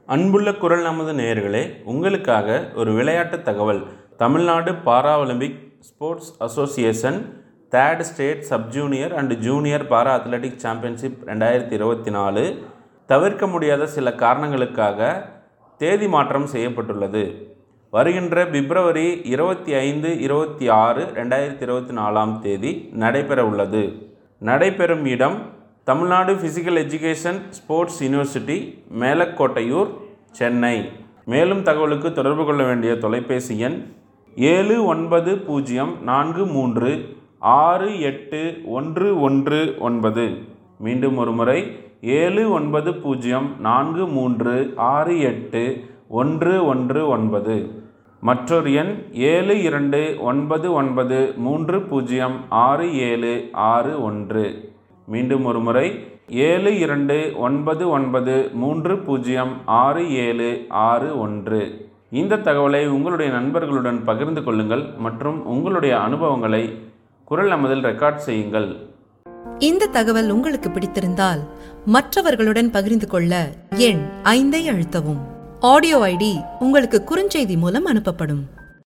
அன்புள்ள குரல் நமது நேயர்களே உங்களுக்காக ஒரு விளையாட்டு தகவல் Tamil Nadu para Olympic sports association third state sub junior and junior para athletic championship ரெண்டாயிரத்தி இருபத்தி நாலு தவிர்க்க முடியாத சில காரணங்களுக்காக தேதி மாற்றம் செய்யப்பட்டுள்ளது வருகின்ற பிப்ரவரி இருபத்தி ஐந்து இருபத்தி ஆறு ரெண்டாயிரத்தி இருபத்தி நாலாம் தேதி நடைபெற உள்ளது நடைபெறும் இடம் Tamil Nadu physical education sports university Melakottaiyur Chennai மேலும் தகவலுக்கு தொடர்பு கொள்ள வேண்டிய தொலைபேசி எண் ஏழு ஒன்பது பூஜ்ஜியம் நான்கு மூன்று ஆறு எட்டு ஒன்று ஒன்று ஒன்பது மீண்டும் ஒரு முறை ஏழு ஒன்பது பூஜ்ஜியம் நான்கு மூன்று ஆறு எட்டு ஒன்று ஒன்று ஒன்பது மற்றொரு எண் ஏழு இரண்டு ஒன்பது ஒன்பது மூன்று பூஜ்ஜியம் ஆறு ஏழு ஆறு ஒன்று மீண்டும் ஒரு முறை ஏழு இரண்டு ஒன்பது ஒன்பது மூன்று பூஜ்ஜியம் ஆறு ஏழு ஆறு ஒன்று இந்த தகவலை உங்களுடைய நண்பர்களுடன் பகிர்ந்து கொள்ளுங்கள் மற்றும் உங்களுடைய அனுபவங்களை குரல் நமதில் ரெக்கார்ட் செய்யுங்கள் இந்த தகவல் உங்களுக்கு பிடித்திருந்தால் மற்றவர்களுடன் பகிர்ந்து கொள்ள எண் ஐந்தை அழுத்தவும் ஆடியோ ஐடி உங்களுக்கு குறுஞ்செய்தி மூலம் அனுப்பப்படும்